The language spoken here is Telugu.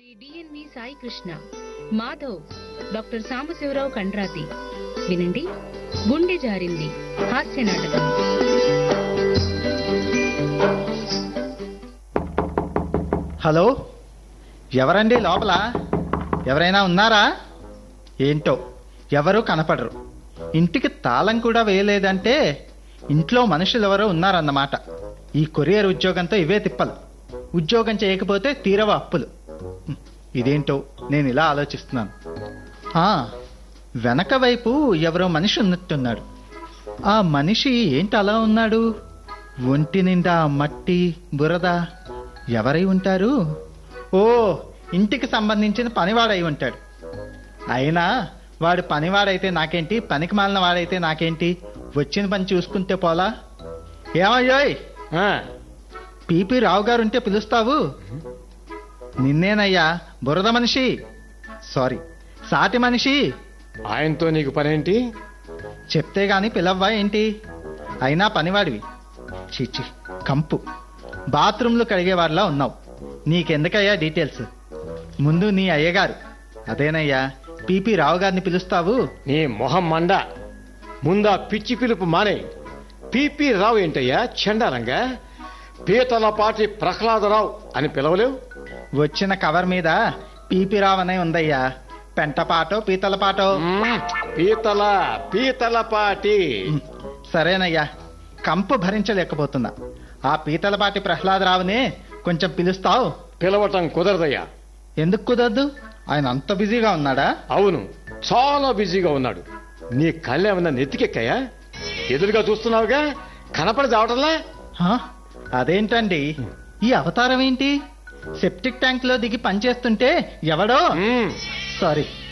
డిఎన్వి సాయి కృష్ణ మాధవ్ డాక్టర్ సాంబశివరావు కండ్రాతి వినండి గుండె జారింది హాస్య నాటకం హలో ఎవరండి లోపల ఎవరైనా ఉన్నారా ఏంటో ఎవరూ కనపడరు ఇంటికి తాళం కూడా వేయలేదంటే ఇంట్లో మనుషులు ఎవరో ఉన్నారన్నమాట ఈ కొరియర్ ఉద్యోగంతో ఇవే తిప్పలు ఉద్యోగం చేయకపోతే తీరవ అప్పులు హ్మ్, ఇదేంటో నేను ఇలా ఆలోచిస్తున్నాను ఆ, వెనక వైపు ఎవరో మనిషి ఉన్నట్టున్నాడు ఆ మనిషి ఏంటి అలా ఉన్నాడు ఒంటి నిండా మట్టి బురద ఎవరై ఉంటారు ఓ ఇంటికి సంబంధించిన పనివాడై ఉంటాడు అయినా వాడు పనివాడైతే నాకేంటి పనికి మాలిన వాడైతే నాకేంటి వచ్చిన పని చూసుకుంటే పోలా ఏమయ్యోయ్ ఆ, పీపీ రావు గారు ఉంటే పిలుస్తావు నిన్నేనయ్యా బురద మనిషి సారీ సాటి మనిషి ఆయనతో నీకు పనేంటి చెప్తే గాని పిలవ్వా ఏంటి అయినా పనివాడివి చీచి కంపు బాత్రూంలు కడిగేవాడిలా ఉన్నావు నీకెందుకయ్యా డీటెయిల్స్ ముందు నీ అయ్యగారు అదేనయ్యా పీపీ రావు గారిని పిలుస్తావు నీ మొహం మండ ముందా పిచ్చి పిలుపు మానే పిపి రావు ఏంటయ్యా చండాలంగా పీతలపాటి ప్రహ్లాదరావు అని పిలవలేవు వచ్చిన కవర్ మీద పీపీ రావు అనే ఉందయ్యా పెంటపాటో పీతలపాటో మ్మ్, పీతల పీతలపాటి ఉమ్, సరేనయ్యా కంపు భరించలేకపోతున్నా ఆ పీతలపాటి ప్రహ్లాదరావునే కొంచెం పిలుస్తావు పిలవటం కుదరదయ్యా ఎందుకు కుదరదు ఆయన అంత బిజీగా ఉన్నాడా అవును చాలా బిజీగా ఉన్నాడు నీ కళ్ళేమన్నా నెత్తికెక్కాయా ఎదురుగా చూస్తున్నావుగా కనపడి చావటంలా హా? అదేంటండి ఈ అవతారం ఏంటి సెప్టిక్ ట్యాంక్ లో దిగి పనిచేస్తుంటే ఎవడో మ్మ్, సారీ